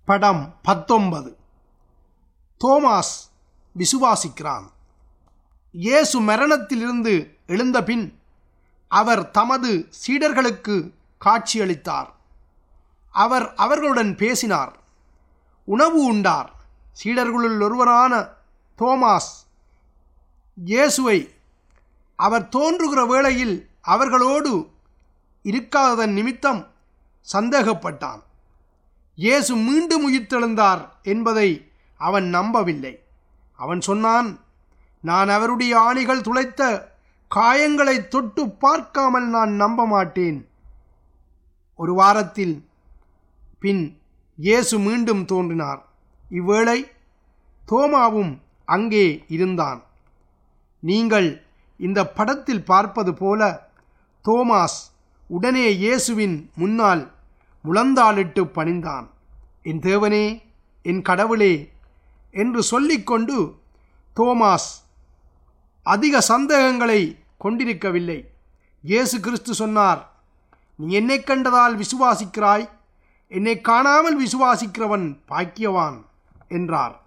படம் பத்தொன்பது தோமாஸ் விசுவாசிக்கிறான் இயேசு மரணத்திலிருந்து எழுந்தபின் அவர் தமது சீடர்களுக்கு காட்சியளித்தார் அவர் அவர்களுடன் பேசினார் உணவு உண்டார் சீடர்களுள் ஒருவரான தோமாஸ் இயேசுவை அவர் தோன்றுகிற வேளையில் அவர்களோடு இருக்காததன் நிமித்தம் சந்தேகப்பட்டான் இயேசு மீண்டும் உயிர்த்தெழுந்தார் என்பதை அவன் நம்பவில்லை அவன் சொன்னான் நான் அவருடைய ஆணிகள் துளைத்த காயங்களை தொட்டு பார்க்காமல் நான் நம்ப மாட்டேன் ஒரு வாரத்தில் பின் இயேசு மீண்டும் தோன்றினார் இவ்வேளை தோமாவும் அங்கே இருந்தான் நீங்கள் இந்த படத்தில் பார்ப்பது போல தோமாஸ் உடனே இயேசுவின் முன்னால் முழந்தாளிட்டு பணிந்தான் என் தேவனே என் கடவுளே என்று சொல்லிக்கொண்டு தோமாஸ் அதிக சந்தேகங்களை கொண்டிருக்கவில்லை இயேசு கிறிஸ்து சொன்னார் நீ என்னை கண்டதால் விசுவாசிக்கிறாய் என்னை காணாமல் விசுவாசிக்கிறவன் பாக்கியவான் என்றார்